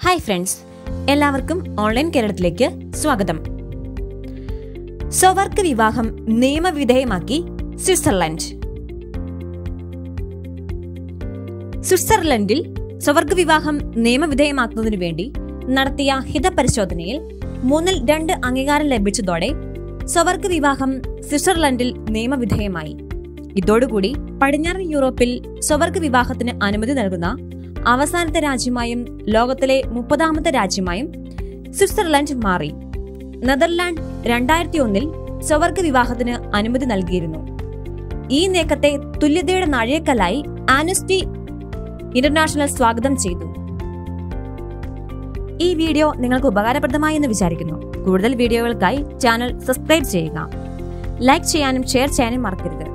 hi friends എല്ലാവർക്കും online കേരളത്തിലേക്ക് സ്വാഗതം സ്വവർഗ വിവാഹം നിയമവിധേയമാക്കി സ്വിറ്റ്സർലൻഡ് സ്വിറ്റ്സർലൻഡിൽ സ്വവർഗ വിവാഹം നിയമവിധേയമാക്കുന്നതിനു വേണ്ടി നടത്തിയ ഹിതപരിശോധനയിൽ മൂന്നിൽ രണ്ട് അംഗീകാരം ലഭിച്ചതോടെ സ്വവർഗ വിവാഹം സ്വിറ്റ്സർലൻഡിൽ നിയമവിധേയമായി ഇതോടുകൂടി പടിഞ്ഞാറൻ യൂറോപ്പിൽ സ്വവർഗ വിവാഹത്തിന് അനുമതി നൽകുന്ന അവസാനത്തെ രാജ്യമായും ലോകത്തിലെ മുപ്പതാമത്തെ രാജ്യമായും സ്വിറ്റ്സർലൻഡ് മാറി നെതർലാൻഡ് രണ്ടായിരത്തി ഒന്നിൽ സ്വവർഗ വിവാഹത്തിന് അനുമതി നൽകിയിരുന്നു ഈ നീക്കത്തെ തുല്യതയുടെ നാഴികക്കല്ലായി ആനസ്റ്റി ഇന്റർനാഷണൽ സ്വാഗതം ചെയ്തു ഈ വീഡിയോ നിങ്ങൾക്ക് ഉപകാരപ്രദമായി എന്ന് വിചാരിക്കുന്നു കൂടുതൽ വീഡിയോകൾക്കായി ചാനൽ സബ്സ്ക്രൈബ് ചെയ്യുക ലൈക്ക് ചെയ്യാനും ഷെയർ ചെയ്യാനും മറക്കരുത്